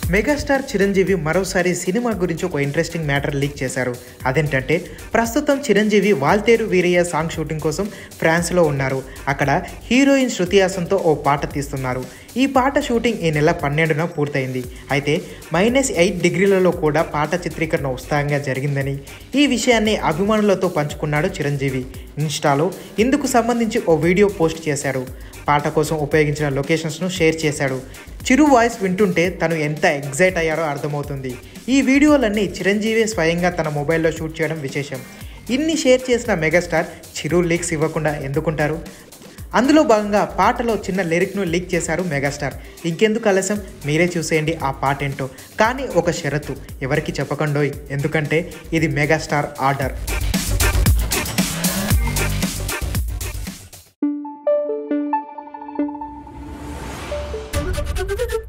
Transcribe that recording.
Megastar Chiranjeevi మరోసారి cinema గురించి ఒక ఇంట్రెస్టింగ్ మ్యాటర్ లీక్ చేశారు అదేంటంటే ప్రస్తుతం చిరంజీవి వాల్తేరు వీరయ్య సాంగ్ షూటింగ్ కోసం ఫ్రాన్స్లో ఉన్నారు అక్కడ హీరోయిన్ శృతి హాసన్తో ఓ పాట తీస్తున్నారు ఈ పాట షూటింగ్ ఈ నెల పన్నెండున పూర్తయింది అయితే మైనస్ ఎయిట్ డిగ్రీలలో కూడా పాట చిత్రీకరణ ఉత్సాహంగా జరిగిందని ఈ విషయాన్ని అభిమానులతో పంచుకున్నాడు చిరంజీవి ఇన్స్టాలో ఇందుకు సంబంధించి ఓ వీడియో పోస్ట్ చేశాడు పాట కోసం ఉపయోగించిన లొకేషన్స్ను షేర్ చేశాడు చిరు వాయిస్ వింటుంటే తను ఎంత ఎగ్జైట్ అయ్యారో అర్థమవుతుంది ఈ వీడియోలన్నీ చిరంజీవి స్వయంగా తన మొబైల్లో షూట్ చేయడం విశేషం ఇన్ని షేర్ చేసిన మెగాస్టార్ చిరు లీక్స్ ఇవ్వకుండా ఎందుకుంటారు అందులో భాగంగా పాటలో చిన్న లిరిక్ను లీక్ చేశారు మెగాస్టార్ ఇంకెందుకు ఆలస్యం మీరే చూసేయండి ఆ పాట ఏంటో కానీ ఒక షరతు ఎవరికి చెప్పకండోయ్ ఎందుకంటే ఇది మెగాస్టార్ ఆర్డర్ Thank you.